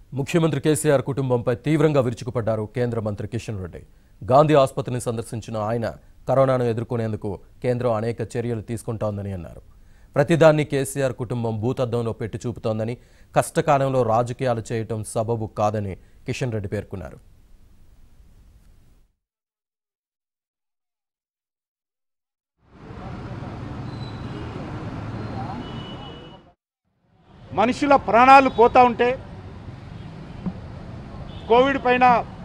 ముఖ్యమంత్రి కేసీఆర్ కుటుంబంపై తీవ్రంగా విరుచుకుపడ్డారు కేంద్ర మంత్రి కిషన్ రెడ్డి గాంధీ ఆసుపత్రిని సందర్శించిన ఆయన కరోనాను ఎదుర్కొనేందుకు కేంద్రం అనేక చర్యలు తీసుకుంటోందని అన్నారు ప్రతిదాన్ని కేసీఆర్ కుటుంబం భూతద్దంలో పెట్టి చూపుతోందని కష్టకాలంలో రాజకీయాలు చేయటం సబబు కాదని కిషన్ రెడ్డి పేర్కొన్నారు మనుషుల ప్రాణాలు పోతా ఉంటే కోవిడ్ పైన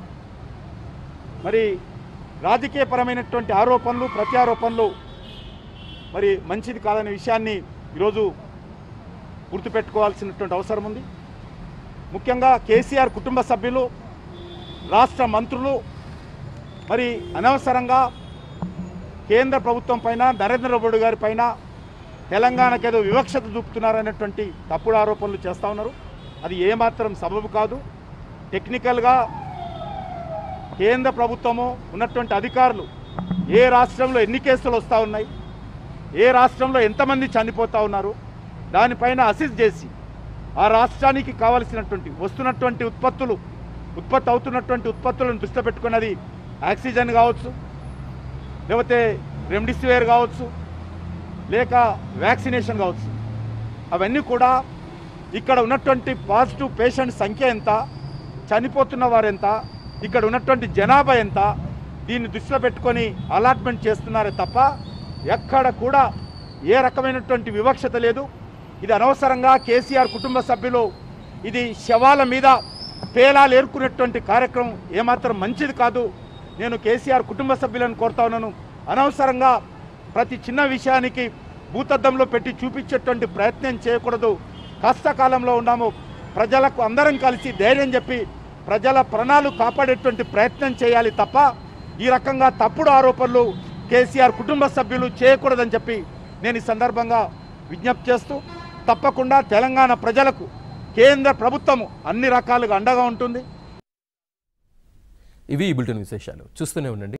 మరి రాజకీయపరమైనటువంటి ఆరోపణలు ప్రత్యారోపణలు మరి మంచిది కాదనే విషయాన్ని ఈరోజు గుర్తుపెట్టుకోవాల్సినటువంటి అవసరం ఉంది ముఖ్యంగా కేసీఆర్ కుటుంబ సభ్యులు రాష్ట్ర మంత్రులు మరి అనవసరంగా కేంద్ర ప్రభుత్వం పైన నరేంద్ర మోడీ గారి పైన తెలంగాణకు ఏదో వివక్షత చూపుతున్నారనేటువంటి తప్పుడు ఆరోపణలు చేస్తూ ఉన్నారు అది ఏమాత్రం సబబు కాదు టెక్నికల్గా కేంద్ర ప్రభుత్వము ఉన్నటువంటి అధికారులు ఏ రాష్ట్రంలో ఎన్ని కేసులు వస్తూ ఉన్నాయి ఏ రాష్ట్రంలో ఎంతమంది చనిపోతూ ఉన్నారు దానిపైన అసిస్ట్ చేసి ఆ రాష్ట్రానికి కావలసినటువంటి వస్తున్నటువంటి ఉత్పత్తులు ఉత్పత్తి అవుతున్నటువంటి ఉత్పత్తులను దృష్టిలో పెట్టుకున్నది ఆక్సిజన్ కావచ్చు లేకపోతే రెమ్డిసివిర్ కావచ్చు లేక వ్యాక్సినేషన్ కావచ్చు అవన్నీ కూడా ఇక్కడ ఉన్నటువంటి పాజిటివ్ పేషెంట్ సంఖ్య ఎంత చనిపోతున్న వారు ఎంత ఇక్కడ ఉన్నటువంటి జనాభా ఎంత దీన్ని దృష్టిలో పెట్టుకొని అలాట్మెంట్ చేస్తున్నారే తప్ప ఎక్కడ కూడా ఏ రకమైనటువంటి వివక్షత లేదు ఇది అనవసరంగా కేసీఆర్ కుటుంబ సభ్యులు ఇది శవాల మీద పేలాలు ఏరుకునేటువంటి కార్యక్రమం ఏమాత్రం మంచిది కాదు నేను కేసీఆర్ కుటుంబ సభ్యులను కోరుతా ఉన్నాను అనవసరంగా ప్రతి చిన్న విషయానికి భూతద్దంలో పెట్టి చూపించేటువంటి ప్రయత్నం చేయకూడదు కష్టకాలంలో ఉన్నాము ప్రజలకు అందరం కలిసి ధైర్యం చెప్పి ప్రజల ప్రాణాలు కాపాడేటువంటి ప్రయత్నం చేయాలి తప్ప ఈ రకంగా తప్పుడు ఆరోపణలు కేసీఆర్ కుటుంబ సభ్యులు చేయకూడదని చెప్పి నేను ఈ సందర్భంగా విజ్ఞప్తి చేస్తూ తప్పకుండా తెలంగాణ ప్రజలకు కేంద్ర ప్రభుత్వము అన్ని రకాలుగా అండగా ఉంటుంది ఇవి ఈ బులెటిన్ విశేషాలు చూస్తూనే ఉండండి